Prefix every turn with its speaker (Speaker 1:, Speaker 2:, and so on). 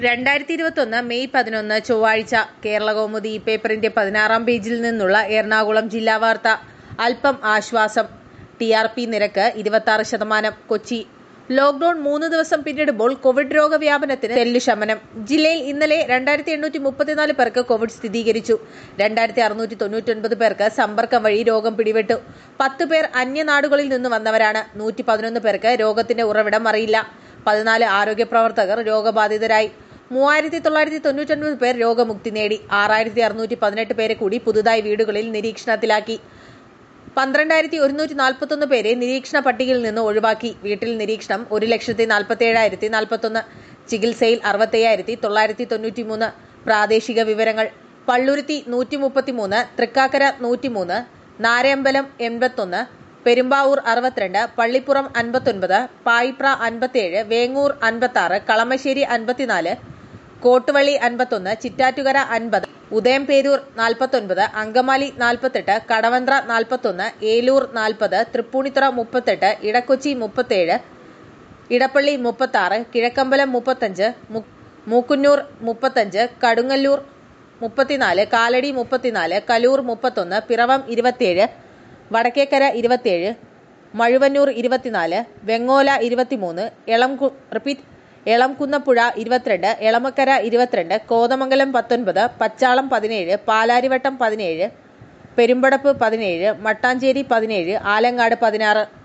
Speaker 1: രണ്ടായിരത്തി ഇരുപത്തൊന്ന് മെയ് പതിനൊന്ന് ചൊവ്വാഴ്ച കേരളകൗമുദി പേപ്പറിന്റെ പതിനാറാം പേജിൽ നിന്നുള്ള എറണാകുളം ജില്ലാ വാർത്ത അല്പം ആശ്വാസം ടി ആർ പി നിരക്ക് ഇരുപത്തി ശതമാനം കൊച്ചി ലോക്ഡൌൺ മൂന്ന് ദിവസം പിന്നിടുമ്പോൾ കോവിഡ് രോഗവ്യാപനത്തിന് തെല്ലു ശമനം ജില്ലയിൽ ഇന്നലെ രണ്ടായിരത്തി എണ്ണൂറ്റി മുപ്പത്തിനാല് പേർക്ക് കോവിഡ് സ്ഥിരീകരിച്ചു രണ്ടായിരത്തി അറുന്നൂറ്റി തൊണ്ണൂറ്റൊൻപത് പേർക്ക് സമ്പർക്കം വഴി രോഗം പിടിപെട്ടു പത്ത് പേർ അന്യനാടുകളിൽ നിന്ന് വന്നവരാണ് നൂറ്റി പതിനൊന്ന് പേർക്ക് രോഗത്തിന്റെ ഉറവിടം അറിയില്ല പതിനാല് ആരോഗ്യ പ്രവർത്തകർ രോഗബാധിതരായി മൂവായിരത്തി തൊള്ളായിരത്തി തൊണ്ണൂറ്റൊൻപത് പേർ രോഗമുക്തി നേടി ആറായിരത്തി അറുന്നൂറ്റി പതിനെട്ട് പേരെ കൂടി പുതുതായി വീടുകളിൽ നിരീക്ഷണത്തിലാക്കി പന്ത്രണ്ടായിരത്തി ഒരുന്നൂറ്റി നാൽപ്പത്തൊന്ന് പേരെ നിരീക്ഷണ പട്ടികയിൽ നിന്ന് ഒഴിവാക്കി വീട്ടിൽ നിരീക്ഷണം ഒരു ലക്ഷത്തി നാൽപ്പത്തി ഏഴായിരത്തി നാൽപ്പത്തൊന്ന് ചികിത്സയിൽ അറുപത്തയ്യായിരത്തി തൊള്ളായിരത്തി തൊണ്ണൂറ്റിമൂന്ന് പ്രാദേശിക വിവരങ്ങൾ പള്ളുരുത്തി നൂറ്റി മുപ്പത്തിമൂന്ന് തൃക്കാക്കര നൂറ്റിമൂന്ന് നാരയമ്പലം എൺപത്തൊന്ന് പെരുമ്പാവൂർ അറുപത്തിരണ്ട് പള്ളിപ്പുറം അൻപത്തൊൻപത് പായിപ്ര അൻപത്തിയേഴ് വേങ്ങൂർ അൻപത്തി കളമശ്ശേരി അൻപത്തിനാല് കോട്ടുവള്ളി അൻപത്തൊന്ന് ചിറ്റാറ്റുകര അൻപത് ഉദയംപേരൂർ നാൽപ്പത്തൊൻപത് അങ്കമാലി നാൽപ്പത്തെട്ട് കടവന്ത്ര നാൽപ്പത്തൊന്ന് ഏലൂർ നാൽപ്പത് തൃപ്പൂണിത്തുറ മുപ്പത്തെട്ട് ഇടക്കൊച്ചി മുപ്പത്തേഴ് ഇടപ്പള്ളി മുപ്പത്താറ് കിഴക്കമ്പലം മുപ്പത്തഞ്ച് മു- മൂക്കുന്നൂർ മുപ്പത്തഞ്ച് കടുങ്ങല്ലൂർ മുപ്പത്തിനാല് കാലടി മുപ്പത്തിനാല് കലൂർ മുപ്പത്തൊന്ന് പിറവം ഇരുപത്തിയേഴ് വടക്കേക്കര ഇരുപത്തിയേഴ് മഴുവന്നൂർ ഇരുപത്തിനാല് വെങ്ങോല ഇരുപത്തിമൂന്ന് എളം റിപ്പീറ്റ് എളംകുന്നപ്പുഴ ഇരുപത്തിരണ്ട് എളമക്കര ഇരുപത്തിരണ്ട് കോതമംഗലം പത്തൊൻപത് പച്ചാളം പതിനേഴ് പാലാരിവട്ടം പതിനേഴ് പെരുമ്പടപ്പ് പതിനേഴ് മട്ടാഞ്ചേരി പതിനേഴ് ആലങ്ങാട് പതിനാറ്